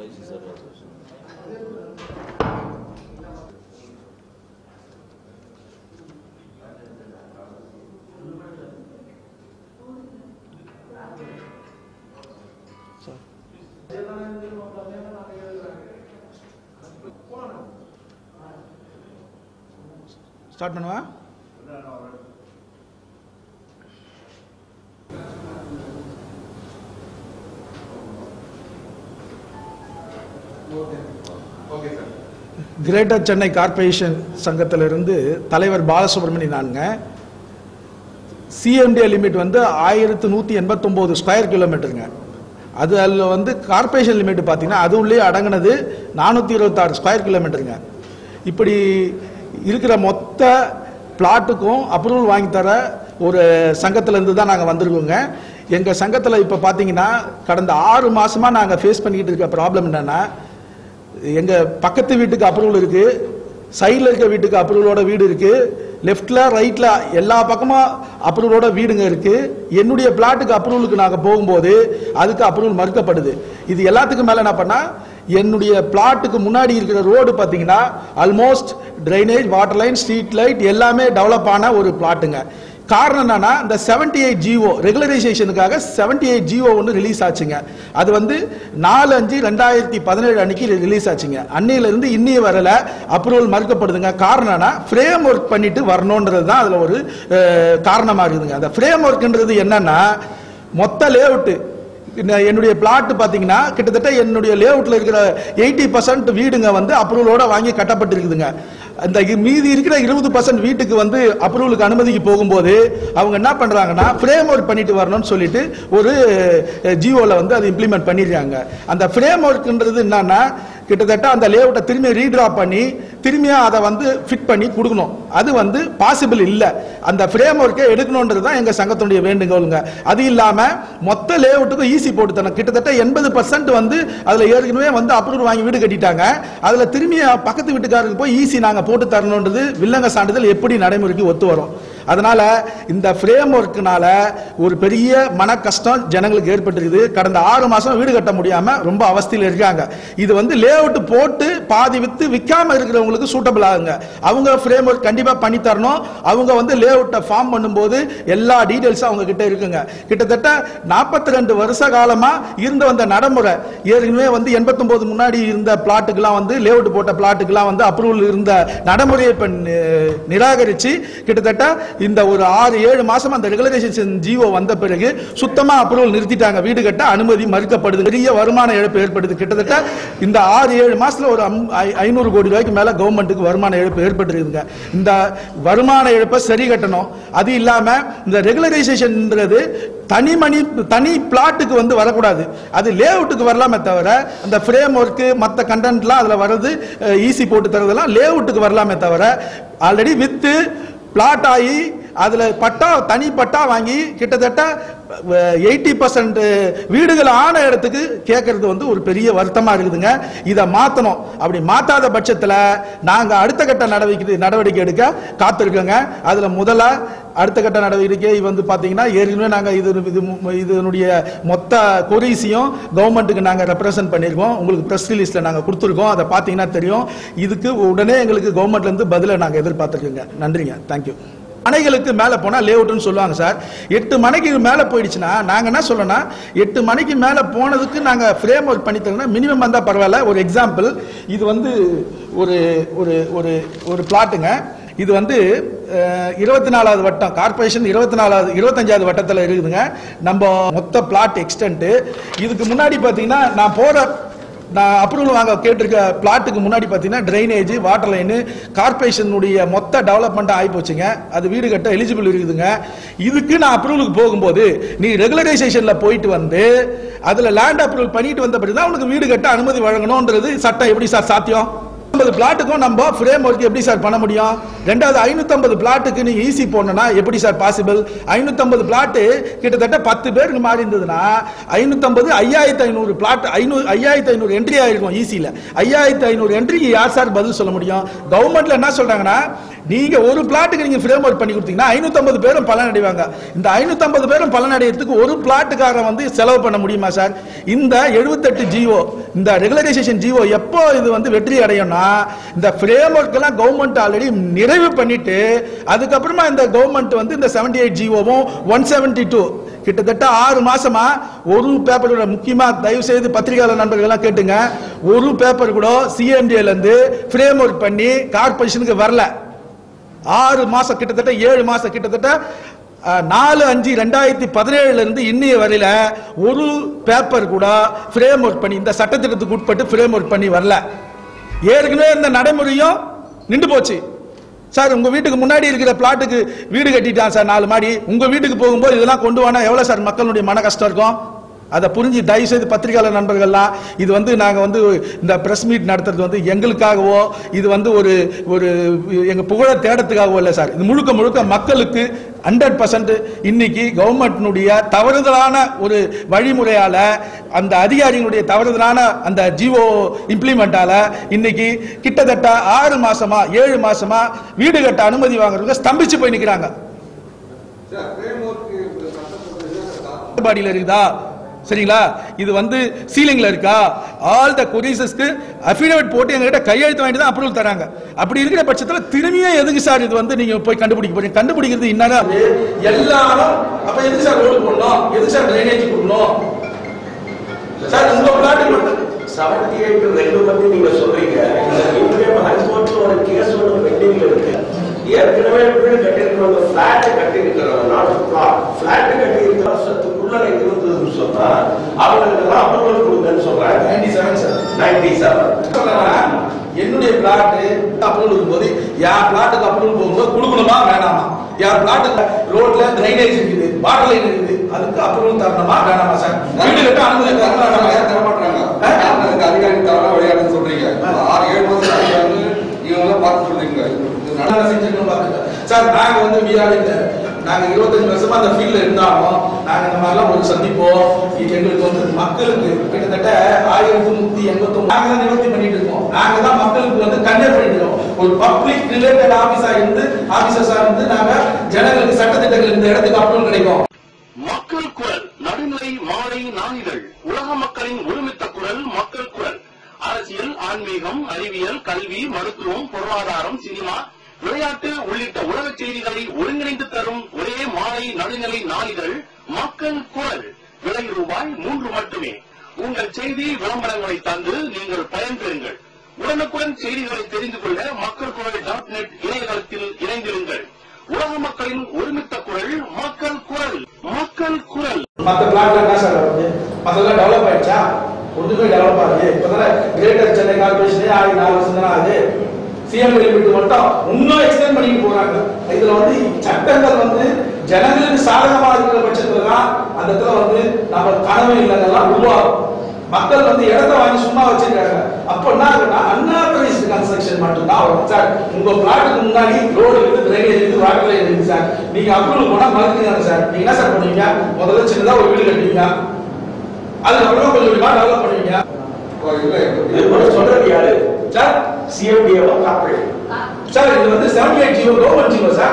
Start பண்ணுவா greater Chennai corporation சங்கத்திலிருந்து தலைவர் பாலசுப்ரமணியன் நானுங்க சிஎம்டிஏ லிமிட் வந்து ஆயிரத்து நூற்றி எண்பத்தொம்போது ஸ்கொயர் கிலோமீட்டருங்க அது அதில் வந்து கார்ப்பரேஷன் லிமிட் பார்த்தீங்கன்னா அது உள்ளே அடங்கினது நானூற்றி இருபத்தாறு ஸ்கொயர் கிலோமீட்டருங்க இப்படி இருக்கிற மொத்த பிளாட்டுக்கும் அப்ரூவல் வாங்கி தர ஒரு சங்கத்திலேருந்து தான் நாங்கள் வந்திருக்கோங்க எங்கள் சங்கத்தில் இப்போ பார்த்தீங்கன்னா கடந்த ஆறு மாதமாக நாங்கள் ஃபேஸ் பண்ணிக்கிட்டு இருக்க ப்ராப்ளம் என்னென்னா எங்க பக்கத்து வீட்டுக்கு அப்ரூவல் இருக்கு சைடில் இருக்க வீட்டுக்கு அப்ரூவலோட வீடு இருக்கு லெஃப்ட்ல ரைட்ல எல்லா பக்கமும் அப்ரூவலோட வீடுங்க இருக்கு என்னுடைய பிளாட்டுக்கு அப்ரூவலுக்கு நாங்கள் போகும்போது அதுக்கு அப்ரூவல் மறுக்கப்படுது இது எல்லாத்துக்கும் மேல என்ன பண்ணா என்னுடைய பிளாட்டுக்கு முன்னாடி இருக்கிற ரோடு பார்த்தீங்கன்னா almost drainage water line street light எல்லாமே டெவலப் ஆன ஒரு பிளாட்டுங்க காரணம் என்னன்னா இந்த செவன்டி எயிட் ஜிஓ ரெகுலரைசேஷனுக்காக செவன்டி எயிட் ஜிஓ ஒன்று ரிலீஸ் ஆச்சுங்க அது வந்து நாலு அஞ்சு ரெண்டாயிரத்தி பதினேழு அன்னைக்கு ரிலீஸ் ஆச்சுங்க அன்னையில இருந்து இன்னைய வரல அப்ரூவல் மறுக்கப்படுதுங்க காரணம் என்ன ஃப்ரேம் ஒர்க் பண்ணிட்டு வரணுன்றது தான் அதில் ஒரு அஹ், காரணமா இருக்குதுங்க அந்த ஃப்ரேம் ஒர்க்ன்றது என்னன்னா மொத்த லேஅவுட்டு இந்த- என்னுடைய பிளாட் பாத்தீங்கன்னா கிட்டத்தட்ட என்னுடைய லேஅவுட்ல இருக்கிற எயிட்டி பர்சன்ட் வீடுங்க வந்து அப்ரூவலோட வாங்கி கட்டப்பட்டிருக்குதுங்க அந்த இ- மீதி இருக்கிற இருபது பர்சன்ட் வீட்டுக்கு வந்து அப்ரூவலுக்கு அனுமதிக்கு போகும்போது அவங்க என்ன பண்றாங்கன்னா ஃப்ரேம் ஒர்க் பண்ணிட்டு வரணும்னு சொல்லிட்டு ஒரு ஜியோல வந்து அதை இம்ப்ளிமெண்ட் பண்ணிடுறாங்க அந்த ஃப்ரேம் ஒர்க்ன்றது என்னன்னா கிட்டத்தட்ட அந்த லேஅவுட்டை திரும்பி ரீட்ரா பண்ணி திரும்பியும் அதை வந்து ஃபிட் பண்ணி கொடுக்கணும் அது வந்து பாசிபிள் இல்லை அந்த ஃப்ரேம் ஒர்க்கை எடுக்கணுன்றது தான் எங்கள் சங்கத்தினுடைய வேண்டுகோளுங்க அது இல்லாமல் மொத்த லேஅவுட்டுக்கும் ஈஸி போட்டு தரணும் கிட்டத்தட்ட எண்பது பர்சன்ட் வந்து அதில் ஏற்கனவே வந்து அப்ரூவல் வாங்கி வீடு கட்டிட்டாங்க அதில் திரும்பி பக்கத்து வீட்டுக்காரருக்கு போய் ஈஸி நாங்கள் போட்டு தரணுன்றது வில்லங்க சான்றிதழ் எப்படி நடைமுறைக்கு ஒத்து வரும் அதனால இந்த ஃப்ரேம் ஒர்க்குனால ஒரு பெரிய மன கஷ்டம் ஜனங்களுக்கு ஏற்பட்டிருக்குது கடந்த ஆறு மாசம் வீடு கட்ட முடியாம ரொம்ப அவஸ்தையில் இருக்காங்க இது வந்து லே அவுட் போட்டு பாதி வித்து விற்காம இருக்கிறவங்களுக்கு சூட்டபிள் ஆகுங்க அவங்க ஃப்ரேம் ஒர்க் கண்டிப்பா பண்ணி தரணும் அவங்க வந்து லே அவுட்டை ஃபார்ம் பண்ணும்போது எல்லா டீடைல்ஸும் அவங்க கிட்ட இருக்குங்க கிட்டத்தட்ட நாற்பத்தி ரெண்டு வருஷ காலமா இருந்து வந்த நடைமுறை ஏற்கனவே வந்து எண்பத்தொன்பது முன்னாடி இருந்த பிளாட்டுக்கெல்லாம் வந்து லே அவுட் போட்ட பிளாட்டுக்கெல்லாம் வந்து அப்ரூவல் இருந்த நடைமுறையை இப்ப நி- நிராகரிச்சு கிட்டத்தட்ட இந்த ஒரு ஆறு ஏழு மாசம் அந்த ரெகுலரைசேஷன் ஜிஓ வந்த பிறகு சுத்தமா அப்ரூவல் நிறுத்திட்டாங்க வீடு கட்ட அனுமதி மறுக்கப்படுது பெரிய வருமான இழப்பு ஏற்படுது கிட்டத்தட்ட இந்த ஆறு ஏழு மாசத்துல ஒரு அம்- ஐ- ஐநூறு கோடி ரூபாய்க்கு மேல கவர்மெண்ட்டுக்கு வருமான இழப்பு ஏற்பட்டிருக்குங்க இந்த வருமான இழப்பை சரி கட்டணும் அது இல்லாம இந்த ரெகுலரைசேஷன்ன்றது தனி மணி தனி பிளாட்டுக்கு வந்து வரக்கூடாது அது லே அவுட்டுக்கு வரலாமே தவிர அந்த ஃப்ரேம் ஒர்க்கு மற்ற கண்டென்ட்லாம் அதில் வர்றது ஈஸி போட்டு தரதெல்லாம் லே அவுட்டுக்கு வரலாமே தவிர ஆல்ரெடி வித்து பிளாட் ஆகி அதுல பட்டா தனி பட்டா வாங்கி கிட்டத்தட்ட எயிட்டி பர்சன்ட் வீடுகள் ஆன இடத்துக்கு கேட்கறது வந்து ஒரு பெரிய வருத்தமா இருக்குதுங்க இதை மாத்தணும் அப்படி மாத்தாத பட்சத்துல நாங்க அடுத்த கட்ட நடவடிக்கை நடவடிக்கை எடுக்க காத்திருக்கோங்க அதுல முதல்ல அடுத்த கட்ட நடவடிக்கை வந்து பாத்தீங்கன்னா ஏற்கனவே நாங்க இது இது மு- இதனுடைய மொத்த கொரீஸையும் கவர்மெண்ட்டுக்கு நாங்க ரெப்ரசன்ட் பண்ணியிருக்கோம் உங்களுக்கு பிரஸ் ரிலீஸ்ல நாங்க கொடுத்துருக்கோம் அதை பாத்தீங்கன்னா தெரியும் இதுக்கு உடனே எங்களுக்கு கவர்மெண்ட்ல இருந்து பதிலை நாங்க எதிர்பார்த்திருக்கோங்க நன்றிங்க தேங்க்யூ மனைகளுக்கு மேல போனா லேஅவுட்னு சொல்லுவாங்க சார் எட்டு மணிக்கு மேல போயிடுச்சுன்னா நாங்க என்ன சொல்லணும்னா எட்டு மணிக்கு மேல போனதுக்கு நாங்க ஃப்ரேம் ஒர்க் பண்ணி தரோம்னா மினிமம் வந்தா பரவாயில்ல ஒரு எக்ஸாம்பிள் இது வந்து ஒரு ஒரு ஒரு ஒரு பிளாட்டுங்க இது வந்து இருபத்தி நாலாவது வட்டம் கார்பரேஷன் இருபத்தி நாலாவது இருபத்தஞ்சாவது வட்டத்தில் இருக்குதுங்க நம்ம மொத்த பிளாட் எக்ஸ்டென்ட் இதுக்கு முன்னாடி பார்த்தீங்கன்னா நான் போற நான் அப்ரூவல் வாங்க கேட்டிருக்க பிளாட்டுக்கு முன்னாடி பார்த்தீங்கன்னா ட்ரைனேஜ் வாட்டர் லைனு கார்பரேஷனுடைய மொத்த டெவலப்மெண்ட் ஆகி போச்சுங்க அது வீடு கட்ட எலிஜிபிள் இருக்குதுங்க இதுக்கு நான் அப்ரூவலுக்கு போகும்போது நீ ரெகுலரைசேஷன்ல போயிட்டு வந்து அதுல லேண்ட் அப்ரூவல் பண்ணிட்டு வந்த பிறகு தான் உனக்கு வீடு கட்ட அனுமதி வழங்கணும்ன்றது சட்டம் எப்படி சார் சாத்தியம் ஐம்பது பிளாட்டுக்கும் நம்ம ஃப்ரேம் ஒர்க் எப்படி சார் பண்ண முடியும் ரெண்டாவது ஐநூத்தம்பது பிளாட்டுக்கு நீங்க ஈஸி போடணும்னா எப்படி சார் பாசிபிள் ஐநூத்தம்பது பிளாட்டு கிட்டத்தட்ட பத்து பேருக்கு மாறி இருந்ததுன்னா ஐநூத்தம்பது ஐயாயிரத்தி ஐநூறு பிளாட் ஐநூறு ஐயாயிரத்தி ஐநூறு என்ட்ரி ஆயிருக்கும் ஈஸியில் ஐயாயிரத்தி ஐநூறு என்ட்ரிக்கு யார் சார் பதில் சொல்ல முடியும் கவர்மெண்ட்ல என்ன சொல்றாங்கன்னா நீங்க ஒரு பிளாட்டுக்கு நீங்க ஃப்ரேம் ஒர்க் பண்ணி கொடுத்தீங்கன்னா ஐநூத்தம்பது பேரும் பலன் அடைவாங்க இந்த ஐநூத்தம்பது பேரும் பலன் அடையறதுக்கு ஒரு பிளாட்டுக்காரன் வந்து செலவு பண்ண முடியுமா சார் இந்த எழுபத்தெட்டு ஜிஓ இந்த ரெகுலரைசேஷன் ஜிஓ எப்போ இது வந்து வெற்றி அடையும்னா இந்த ஃப்ரேம் ஒர்க் எல்லாம் கவர்மெண்ட் ஆல்ரெடி நிறைவு பண்ணிட்டு அதுக்கப்புறமா இந்த கவர்மெண்ட் வந்து இந்த செவன்டி எயிட் ஜிஓவும் ஒன் செவன்டி டூ கிட்டத்தட்ட ஆறு மாசமா ஒரு பேப்பர் கூட முக்கியமா தயவு செய்து பத்திரிகையாளர் நண்பர்கள் எல்லாம் கேட்டுங்க ஒரு பேப்பர் கூட சிஎம்டில இருந்து ஃப்ரேம் ஒர்க் பண்ணி கார்பரேஷனுக்கு வரல ஆறு மாசம் கிட்டத்தட்ட ஏழு மாசம் கிட்டத்தட்ட அஹ், நாலு அஞ்சு ரெண்டாயிரத்தி பதினேழுல இருந்து இன்னைய வரையில ஒரு பேப்பர் கூட ஃப்ரேம் ஒர்க் பண்ணி இந்த சட்டத்திட்டத்துக்கு உட்பட்டு ஃப்ரேம் ஒர்க் பண்ணி வரல ஏற்கனவே இந்த நடைமுறையும் நின்று போச்சு சார் உங்க வீட்டுக்கு முன்னாடி இருக்கிற பிளாட்டுக்கு வீடு கட்டிட்டான் சார் நாலு மாடி உங்க வீட்டுக்கு போகும்போது இதெல்லாம் கொண்டு வானா எவ்வளவு சார் மக்களுடைய மன கஷ்டம் இருக்கும் அதை புரிஞ்சு தயவு செய்து பத்திரிகையாளர் நண்பர்கள்லாம் இது வந்து நாங்க வந்து இந்த பிரஸ் மீட் நடத்துறது வந்து எங்களுக்காகவோ இது வந்து ஒரு ஒரு எங்க புகழ தேடத்துக்காகவோ இல்லை சார் இது முழுக்க முழுக்க மக்களுக்கு ஹண்ட்ரட் பர்சன்ட் இன்னைக்கு கவர்மெண்ட்னுடைய தவறுதலான ஒரு வழிமுறையால அந்த அதிகாரிகளுடைய தவறுதலான அந்த ஜிஓ இம்ப்ளிமெண்டால இன்னைக்கு கிட்டத்தட்ட ஆறு மாசமா ஏழு மாசமா வீடு கட்ட அனுமதி வாங்குறவங்க ஸ்தம்பிச்சு போய் நிக்கிறாங்க பாடியில் இருக்குதா சரிங்களா இது வந்து சீலிங்ல இருக்கா ஆல் த கொரிசஸ்க்கு அஃபிடவிட் போட்டு எங்ககிட்ட கையெழுத்து வாங்கிட்டு தான் அப்ரூவல் தராங்க அப்படி இருக்கிற பட்சத்தில் திரும்பியும் எதுக்கு சார் இது வந்து நீங்க போய் கண்டுபிடிக்க போறீங்க கண்டுபிடிக்கிறது என்னதான் எல்லாரும் அப்ப எதுக்கு சார் ரோடு போடணும் எதுக்கு சார் ட்ரைனேஜ் கொடுக்கணும் சார் உங்க பிளாட்டுக்கு மட்டும் செவன்டி எயிட் ரெண்டு பத்தி நீங்க சொல்றீங்க இந்த இந்தியன் ஹைகோர்ட்ல ஒரு கேஸ் ஒன்று பெண்டிங்ல இருக்கு ஏற்கனவே வீடு கட்டிருக்கிறவங்க பிளாட் கட்டிருக்கிறவங்க நாட் பிளாட் பிளாட் கட்டிருக்கிற வருஷத்துக்குள்ள இருந்ததுன்னு சொன்னா அவங்களுக்கு எல்லாம் அப்ரூவல் கொடுங்கன்னு சொல்றாங்க ninety seven sir ninety seven சொல்றேன்னா, என்னுடைய பிளாட் அப்ரூவல் இருக்கும்போது என் பிளாட்டுக்கு அப்ரூவல் போகும்போது கொடுக்கணுமா வேணாமா என் பிளாட்டுக்கு ரோட்ல டிரைனேஜ் இருக்குது வாட்டர் லைன் இருக்குது அதுக்கு அப்ரூவல் தரணுமா வேணாமா சார் வீடு கட்ட அனுமதி தரணுமா வேணாமா சார்? தரமாட்டாங்க ஆ? அதுக்கு அதிகாரி தரலாம் விளையாடுன்னு சொல்றீங்க ஆறு ஏழு மாசம் அதிகாரி நீங்க எல்லாம் பார்த்து சொல்றீங்க இது நட- நல்லா செஞ்சிருக்கணும் பாருங்க சார் நாங்க வந்து வீராக இந்த நாங்க இருபத்தஞ்சு வருஷமா அந்த ஃபீல்ட்ல இருந்தாலும் நாங்க இந்த மாதிரிலாம் ஒரு சந்திப்போம் இது எங்களுக்கு வந்து மக்களுக்கு கிட்டத்தட்ட ஆயிரத்தி நூத்தி எண்பத்தி நாங்க தான் நிவர்த்தி பண்ணிட்டு இருக்கோம் நாங்க தான் மக்களுக்கு வந்து கன்வே பண்ணிட்டு இருக்கோம் ஒரு பப்ளிக் ரிலேட்டட் ஆபீஸா இருந்து ஆபீசர்ஸா இருந்து நாங்க ஜனங்களுக்கு சட்டத்திட்டங்கள் இந்த இடத்துக்கு அப்ரூவல் கிடைக்கும் மக்கள் குரல் நடுநிலை மாலை நாளிதழ் உலக மக்களின் ஒருமித்த குரல் மக்கள் குரல் அரசியல் ஆன்மீகம் அறிவியல் கல்வி மருத்துவம் பொருளாதாரம் சினிமா விளையாட்டு உள்ளிட்ட உலக செய்திகளை ஒருங்கிணைந்து தரும் ஒரே மாலை நடுநிலை நாளிதழ் மக்கள் குரல் விலை ரூபாய் மூன்று மட்டுமே உங்கள் செய்தி விளம்பரங்களை தந்து நீங்கள் பயன்பெறுங்கள் உடனுக்குடன் செய்திகளை தெரிந்து கொள்ள மக்கள் குரல் டாட் நெட் இணையதளத்தில் இணைந்திருங்கள் உலக மக்களின் ஒருமித்த குரல் மக்கள் குரல் மக்கள் குரல் மத்த பிளாட்ல என்ன சார் வருது மத்தெல்லாம் டெவலப் ஆயிடுச்சா ஒண்ணுமே டெவலப் ஆகுது இப்பதான் கிரேட்டர் சென்னை கார்பரேஷனே ஆகி நாலு வருஷம் தானே ஆகுது சிஎம் லிமிட் மட்டும் இன்னும் எக்ஸ்டெண்ட் பண்ணிட்டு போறாங்க இதுல வந்து சட்டங்கள் வந்து ஜனங்களுக்கு சாதகமா இருக்கிற பட்சத்துல தான் அந்த இடத்துல வந்து நம்ம கனவு இல்லைங்கெல்லாம் உருவாகும் மக்கள் வந்து இடத்த வாங்கி சும்மா வச்சிருக்காங்க அப்ப என்ன ஆகுதுன்னா அன்ஆத்தரைஸ்டு கன்ஸ்ட்ரக்ஷன் மட்டும் தான் வரும் சார் உங்க பிளாட்டுக்கு முன்னாடி ரோடு இருக்கு டிரைனேஜ் இருக்கு வாட்டர் லைன் இருக்கு சார் நீங்க அப்ரூவல் போனா மறுக்கிறீங்க சார் நீங்க என்ன சார் பண்ணுவீங்க முதல்ல சின்னதா ஒரு வீடு கட்டுவீங்க அதுக்கப்புறம் கொஞ்சம் கொஞ்சமா டெவலப் பண்ணுவீங்க ஓ, இல்ல இது மட்டும் சொல்றது யாரு சார் சிஎம்டிஏவா கார்பரேட் சார் இது வந்து seventy eight zero government zero sir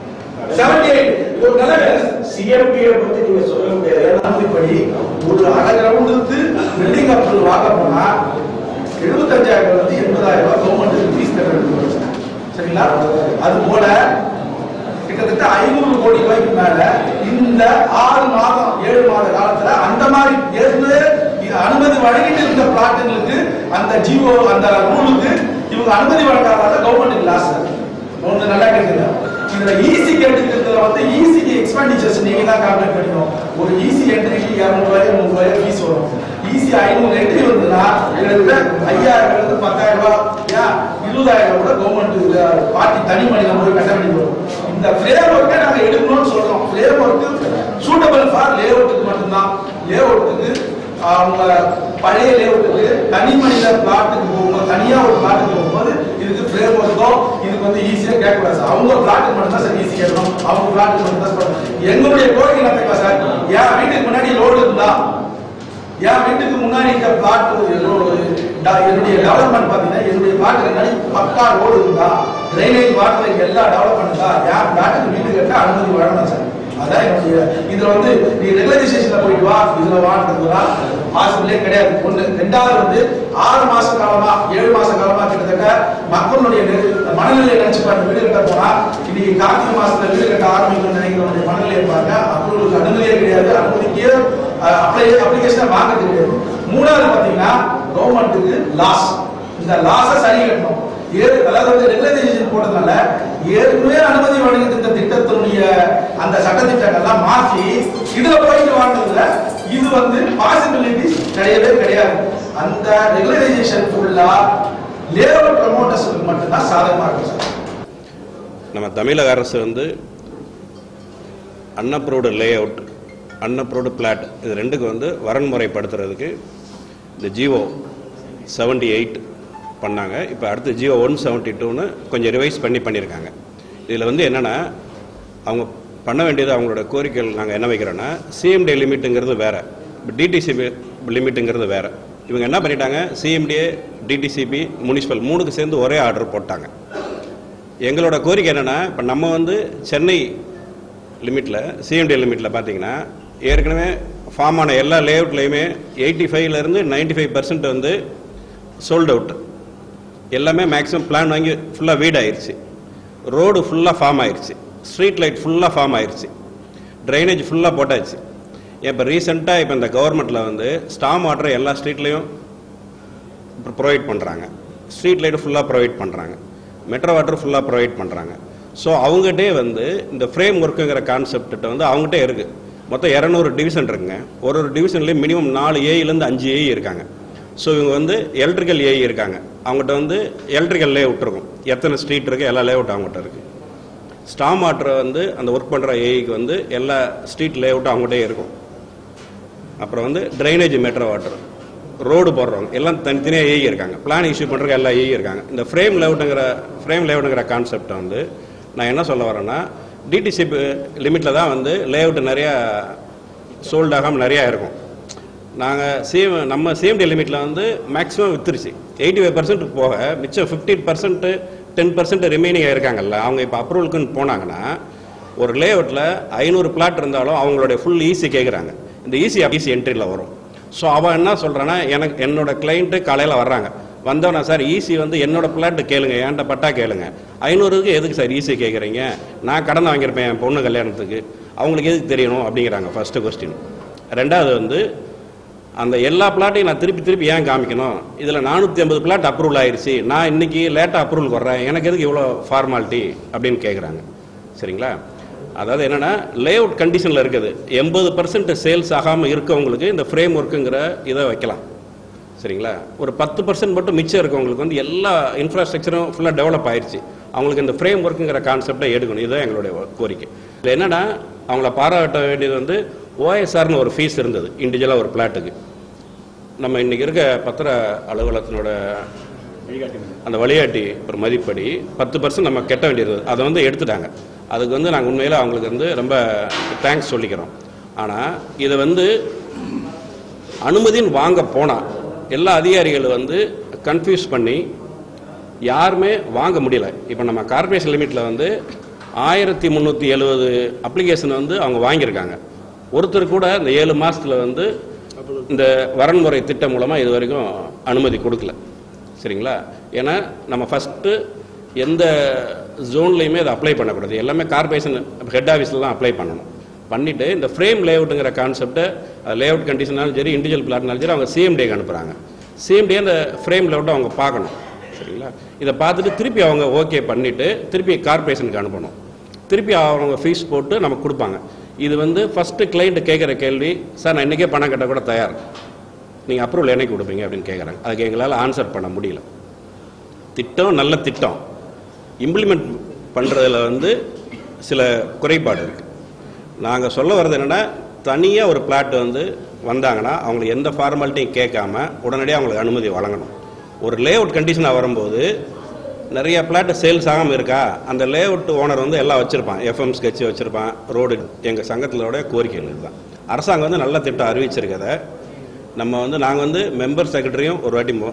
seventy eight ஒரு நல்ல சிஎம்டிஏ பத்தி நீங்க சொல்ல முடியாது ஏன்னா அனுமதிப்படி ஒரு அரை கிரவுண்டுக்கு பில்டிங் அப்ரூவல் வாங்க போனா எழுபத்தஞ்சாயிரம் ரூபாய் இருந்து எண்பதாயிரம் ரூபாய் கவர்மெண்ட் ஃபீஸ் கட்ட வேண்டியது வரும் சார். சரிங்களா அது போல கிட்டத்தட்ட ஐநூறு கோடி ரூபாய்க்கு மேல இந்த ஆறு மாதம் ஏழு மாத காலத்துல அந்த மாதிரி ஏற்கனவே இது அனுமதி வழங்கிட்டு இருந்த பிளாட்டுங்களுக்கு அந்த ஜிஓ அந்த ரூலுக்கு இவங்க அனுமதி வழங்காததால கவர்மெண்ட்டுக்கு லாஸ் ஒண்ணு நல்லா கேட்குங்க இதுல ஈசி கேட்டுக்கிறதுல வந்து ஈசிக்கு எக்ஸ்பெண்டிச்சர்ஸ் நீங்க தான் கால்குலேட் பண்ணிக்கணும் ஒரு ஈசி என்ட்ரிக்கு இரநூறுவாயோ நூறு ரூபாயோ ஃபீஸ் வரும் ஈசி ஐநூறு என்ட்ரி வந்ததுன்னா கிட்டத்தட்ட ஐயாயிரம் இருந்து பத்தாயிரம் ரூபாய் ஏன் இருபதாயிரம் கூட கவர்மெண்ட் பார்ட்டி தனி மனிதன் போய் கட்ட வேண்டி வரும் இந்த ஃப்ரேம் ஒர்க்கை நாங்க எடுக்கணும்னு சொல்றோம் framework suitable for lay அவுட்டுக்கு மட்டும்தான் லே அவுட்டுக்கு அவங்க பழைய லேஅவுட்டுக்கு தனி மனித பிளாட்டுக்கு போகும்போது தனியா ஒரு பிளாட்டுக்கு போகும்போது இதுக்கு ஃப்ரேம் ஒர்க்கோ இதுக்கு வந்து ஈஸியா கேட்கக்கூடாது சார் அவங்க பிளாட்டுக்கு மட்டும் தான் சார் ஈஸி கேட்கணும் அவங்க பிளாட்டுக்கு மட்டும் தான் சார் எங்களுடைய கோரிக்கை என்ன தெரியுமா சார் என் வீட்டுக்கு முன்னாடி ரோடு இருந்தா என் வீட்டுக்கு முன்னாடி இந்த பிளாட் டா- என்னுடைய டெவலப்மெண்ட் பாத்தீங்கன்னா என்னுடைய பிளாட் என்னடி பக்கா ரோடு இருந்தா டிரைனேஜ் வாட்டர் எல்லா டெவலப்மெண்ட் தான் என் பிளாட்டுக்கு வீடு கட்ட அனுமதி வழங்கணும் சார் அதான் என்னுடைய இதுல வந்து நீ ரெகுலரைசேஷன்ல போயிட்டு வா இதுல வான்றதுலாம் பாசிபிளே கிடையாது ஒண்ணு ரெண்டாவது வந்து ஆறு மாச காலமா ஏழு மாச காலமா கிட்டத்தட்ட மக்களுடைய நெரு- மனநிலையை நினைச்சு பாருங்க வீடு கட்ட போனா இன்னைக்கு கார்த்திகை மாசத்துல வீடு கட்ட ஆரம்பிக்கணும்னு நினைக்கிறவங்களுடைய மனநிலையை பாருங்க அப்ரூவலுக்கு அனுமதியே கிடையாது அனுமதிக்கே அப்ளை அப்ளிகேஷன் வாங்குறது கிடையாது மூணாவது பாத்தீங்கன்னா கவர்மெண்ட்டுக்கு லாஸ் இந்த லாஸை சரி கட்டணும் ஏழு அதாவது வந்து ரெகுலரைசேஷன் போட்டதுனால ஏற்கனவே அனுமதி வழங்கிட்டு இருந்த திட்டத்தினுடைய அந்த சட்டத்திட்டங்கள்லாம் மாற்றி இதுல போயிட்டு வாங்கினதுல இது வந்து பாசிபிலிட்டிஸ் கிடையவே கிடையாது அந்த ரெகுலரைசேஷன் ஃபுல்லா லேபர் ப்ரமோட்டர்ஸுக்கு மட்டும்தான் சாதகமா இருக்கும் சார் நம்ம தமிழக அரசு வந்து unapproved layout unapproved plot இது ரெண்டுக்கு வந்து வரன்முறைப்படுத்துறதுக்கு இந்த ஜிஓ செவன்டி எயிட் பண்ணாங்க இப்போ அடுத்து ஜிஓ ஒன் செவன்ட்டி டூன்னு கொஞ்சம் ரிவைஸ் பண்ணி பண்ணியிருக்காங்க இதில் வந்து என்னென்னா அவங்க பண்ண வேண்டியது அவங்களோட கோரிக்கைகள் நாங்கள் என்ன வைக்கிறோன்னா சிஎம்டி லிமிட்டுங்கிறது வேறு இப்போ டிடிசிபி லிமிட்டுங்கிறது வேறு இவங்க என்ன பண்ணிட்டாங்க சிஎம்டிஏ டிடிசிபி முனிசிபல் மூணுக்கு சேர்ந்து ஒரே ஆர்டர் போட்டாங்க எங்களோட கோரிக்கை என்னென்னா இப்போ நம்ம வந்து சென்னை லிமிட்டில் சிஎம்டி லிமிட்டில் பார்த்தீங்கன்னா ஏற்கனவே ஃபார்ம் ஆன எல்லா லேஅவுட்லேயுமே எயிட்டி ஃபைவ்லேருந்து நைன்டி ஃபைவ் பர்சன்ட் வந்து சோல்ட் அவுட் எல்லாமே மேக்ஸிமம் பிளான் வாங்கி ஃபுல்லாக வீட் ஆயிருச்சு ரோடு ஃபுல்லாக ஃபார்ம் ஆயிருச்சு ஸ்ட்ரீட் லைட் ஃபுல்லாக ஃபார்ம் ஆயிருச்சு ட்ரைனேஜ் ஃபுல்லாக போட்டாச்சு இப்போ ரீசெண்டாக இப்போ இந்த கவர்மெண்ட்டில் வந்து ஸ்டாம் வாட்டர் எல்லா ஸ்ட்ரீட்லேயும் ப்ரொவைட் பண்ணுறாங்க ஸ்ட்ரீட் லைட்டு ஃபுல்லாக ப்ரொவைட் பண்ணுறாங்க மெட்ரோ வாட்டர் ஃபுல்லாக ப்ரொவைட் பண்ணுறாங்க ஸோ அவங்ககிட்டே வந்து இந்த ஃப்ரேம் ஒர்க்குங்கிற கான்செப்ட்ட வந்து அவங்ககிட்டே இருக்குது மொத்தம் இரநூறு டிவிஷன் இருக்குங்க ஒரு ஒரு டிவிஷன்லேயும் மினிமம் நாலு ஏயிலேருந்து அஞ்சு ஏஇ இருக்காங்க ஸோ இவங்க வந்து எலக்ட்ரிக்கல் ஏஇ இருக்காங்க அவங்ககிட்ட வந்து எலக்ட்ரிக்கல் லே அவுட் இருக்கும் எத்தனை ஸ்ட்ரீட் இருக்குது எல்லா லே அவுட் அவங்ககிட்ட இருக்குது ஸ்டாம் வாட்டரை வந்து அந்த ஒர்க் பண்ணுற ஏஇக்கு வந்து எல்லா ஸ்ட்ரீட் லே அவுட்டும் அவங்ககிட்டே இருக்கும் அப்புறம் வந்து ட்ரைனேஜ் மெட்ரோ வாட்டர் ரோடு போடுறவங்க எல்லாம் தனித்தனியாக ஏஇ இருக்காங்க பிளான் இஷ்யூ பண்ணுறதுக்கு எல்லா ஏஇ இருக்காங்க இந்த ஃப்ரேம் லேஅவுட்டுங்கிற ஃப்ரேம் லேஅவுட்டுங்கிற கான்செப்டை வந்து நான் என்ன சொல்ல வரேன்னா டிடிசி லிமிட்டில் தான் வந்து லேஅவுட் நிறையா சோல்ட் ஆகாமல் நிறையா இருக்கும் நாங்கள் சிஎம் நம்ம சிஎம்டி லிமிட்டில் வந்து மேக்ஸிமம் வித்துருச்சு எயிட்டி ஃபைவ் பர்சன்ட் போக மிச்சம் fifteen percent ten percent remaining இருக்காங்கல்ல அவங்க இப்போ அப்ரூவலுக்குன்னு போனாங்கன்னா ஒரு லேஅவுட்டில் ஐநூறு பிளாட் இருந்தாலும் அவங்களுடைய ஃபுல் ஈஸி கேட்குறாங்க இந்த ஈஸி ஈஸி என்ட்ரியில் வரும் ஸோ அவன் என்ன சொல்கிறான்னா எனக்கு என்னோட கிளைண்ட்டு காலையில் வர்றாங்க வந்தவனா சார் ஈஸி வந்து என்னோட பிளாட் கேளுங்க என்கிட்ட பட்டா கேளுங்க ஐநூறுக்கு எதுக்கு சார் ஈஸி கேட்குறீங்க நான் கடன் வாங்கியிருப்பேன் என் பொண்ணு கல்யாணத்துக்கு அவங்களுக்கு எதுக்கு தெரியணும் அப்படிங்கிறாங்க ஃபர்ஸ்ட் கொஸ்டின் ரெண்டாவது வந்து அந்த எல்லா பிளாட்டையும் நான் திருப்பி திருப்பி ஏன் காமிக்கணும் இதில் நானூற்றி ஐம்பது பிளாட் அப்ரூவல் ஆயிருச்சு நான் இன்னைக்கு லேட்டாக அப்ரூவல் வர்றேன் எனக்கு எதுக்கு இவ்வளோ ஃபார்மாலிட்டி அப்படின்னு கேட்குறாங்க சரிங்களா அதாவது என்னென்னா லேஅவுட் கண்டிஷனில் இருக்குது எண்பது பர்சன்ட் சேல்ஸ் ஆகாமல் இருக்கவங்களுக்கு இந்த ஃப்ரேம் ஒர்க்குங்கிற இதை வைக்கலாம் சரிங்களா ஒரு பத்து பர்சன்ட் மட்டும் மிச்சம் இருக்கவங்களுக்கு வந்து எல்லா இன்ஃப்ராஸ்ட்ரக்சரும் ஃபுல்லாக டெவலப் ஆயிருச்சு அவங்களுக்கு இந்த ஃப்ரேம் ஒர்க்குங்கிற கான்செப்டை எடுக்கணும் இதுதான் எங்களுடைய கோரிக்கை இதில் என்னென்னா அவங்கள பாராட்ட வேண்டியது வந்து ஓஎஸ்ஆர்னு ஒரு ஃபீஸ் இருந்தது இண்டிவிஜுவலாக ஒரு பிளாட்டுக்கு நம்ம இன்னைக்கு இருக்க பத்திர அலுவலகத்தினோட அந்த வழிகாட்டி ஒரு மதிப்படி பத்து பர்சன்ட் நம்ம கெட்ட வேண்டியது அதை வந்து எடுத்துட்டாங்க அதுக்கு வந்து நாங்கள் உண்மையில் அவங்களுக்கு வந்து ரொம்ப தேங்க்ஸ் சொல்லிக்கிறோம் ஆனால் இதை வந்து அனுமதின்னு வாங்க போனால் எல்லா அதிகாரிகளும் வந்து கன்ஃபியூஸ் பண்ணி யாருமே வாங்க முடியல இப்போ நம்ம கார்பரேஷன் லிமிட்டில் வந்து ஆயிரத்தி முந்நூற்றி எழுபது அப்ளிகேஷன் வந்து அவங்க வாங்கியிருக்காங்க ஒருத்தர் கூட இந்த ஏழு மாசத்துல வந்து இந்த வரன்முறை திட்டம் மூலமாக இது வரைக்கும் அனுமதி கொடுக்கல சரிங்களா ஏன்னா நம்ம ஃபஸ்ட்டு எந்த ஜோன்லையுமே அதை அப்ளை பண்ணக்கூடாது எல்லாமே கார்பரேஷன் ஹெட் ஆஃபீஸில் தான் அப்ளை பண்ணணும் பண்ணிவிட்டு இந்த ஃப்ரேம் லேஅவுட்டுங்கிற கான்செப்டை லேஅவுட் கண்டிஷனாலும் சரி இண்டிவிஜுவல் பிளாட்னாலும் சரி அவங்க சிஎம்டிக்கு அனுப்புகிறாங்க சிஎம்டியே அந்த ஃப்ரேம் லேஅவுட்டை அவங்க பார்க்கணும் சரிங்களா இதை பார்த்துட்டு திருப்பி அவங்க ஓகே பண்ணிவிட்டு திருப்பி கார்பரேஷனுக்கு அனுப்பணும் திருப்பி அவங்க ஃபீஸ் போட்டு நமக்கு கொடுப்பாங்க இது வந்து ஃபஸ்ட்டு கிளைண்ட் கேட்குற கேள்வி சார் நான் இன்றைக்கே பணம் கட்ட கூட தயார் நீங்கள் அப்ரூவல் என்னைக்கு கொடுப்பீங்க அப்படின்னு கேட்குறாங்க அதுக்கு எங்களால் ஆன்சர் பண்ண முடியல திட்டம் நல்ல திட்டம் இம்ப்ளிமெண்ட் பண்ணுறதுல வந்து சில குறைபாடு இருக்குது நாங்கள் சொல்ல வர்றது என்னென்னா தனியாக ஒரு பிளாட் வந்து வந்தாங்கன்னா அவங்களுக்கு எந்த ஃபார்மாலிட்டியும் கேட்காம உடனடியாக அவங்களுக்கு அனுமதி வழங்கணும் ஒரு லேஅவுட் கண்டிஷனாக வரும்போது நிறைய பிளாட் சேல்ஸ் ஆகாமல் இருக்கா அந்த லேஅவுட் ஓனர் வந்து எல்லாம் வச்சுருப்பான் எஃப்எம் ஸ்கெட்ச் வச்சுருப்பான் ரோடு எங்கள் சங்கத்திலோட கோரிக்கைகள் இதுதான் அரசாங்கம் வந்து நல்ல திட்டம் அறிவிச்சிருக்கதை நம்ம வந்து நாங்கள் வந்து மெம்பர் செக்ரட்டரியும் ஒரு வாட்டி மு-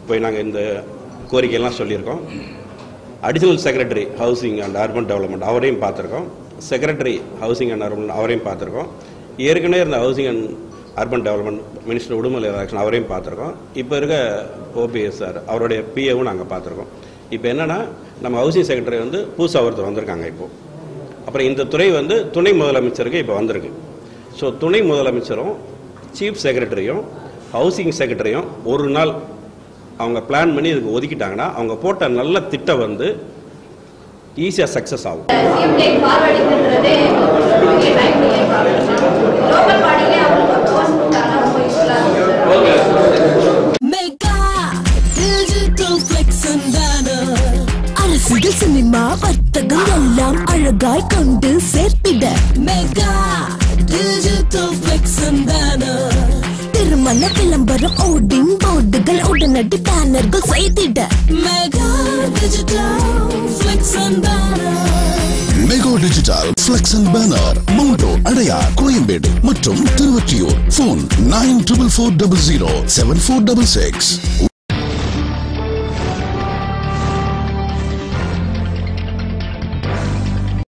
போய் நாங்கள் இந்த கோரிக்கையெல்லாம் சொல்லியிருக்கோம் additional secretary housing and urban development அவரையும் பார்த்துருக்கோம் செக்ரட்டரி ஹவுசிங் அண்ட் அர்பன் அவரையும் பார்த்துருக்கோம் ஏற்கனவே இருந்த housing and urban development minister Udumalai Radhakrishnan அவரையும் பார்த்துருக்கோம் இப்போ இருக்க ஓபிஎஸ் சார் அவருடைய பிஏவும் நாங்கள் பார்த்துருக்கோம் இப்போ என்னென்னா நம்ம ஹவுசிங் செக்ரட்டரி வந்து புதுசாக ஒருத்தர் வந்திருக்காங்க இப்போது அப்புறம் இந்த துறை வந்து துணை முதலமைச்சருக்கு இப்போ வந்திருக்கு ஸோ துணை முதலமைச்சரும் சீஃப் செக்ரட்டரியும் ஹவுசிங் செக்ரட்டரியும் ஒரு நாள் அவங்க பிளான் பண்ணி இதுக்கு ஒதுக்கிட்டாங்கன்னா அவங்க போட்ட நல்ல திட்டம் வந்து ஈஸியாக சக்ஸஸ் ஆகும் சிஎம் டேக் ஃபார்வர்டிங்கிறதே பெரிய டைம் டிலே லோக்கல் பாடியிலே அவங்களுக்கு போஸ்ட் கொடுத்தாங்கன்னா ரொம்ப யூஸ்ஃபுல்லாக இருக்கும் மெகா டிஜிட்டல் ஃபிளெக்ஸ் அரசியல் சினிமா வர்த்தகம் எல்லாம் அழகாய் கொண்டு சேர்த்திட மெகா டிஜிட்டல் ஃபிளெக்ஸ் திருமண விளம்பரம் ஓடிங் போர்டுகள் உடனடி பேனர்கள் செய்திட mega digital flex mega digital flex and banner மவுண்டோ அடையார் கோயம்பேடு மற்றும் Thiruvottiyur phone nine triple four double zero seven four double six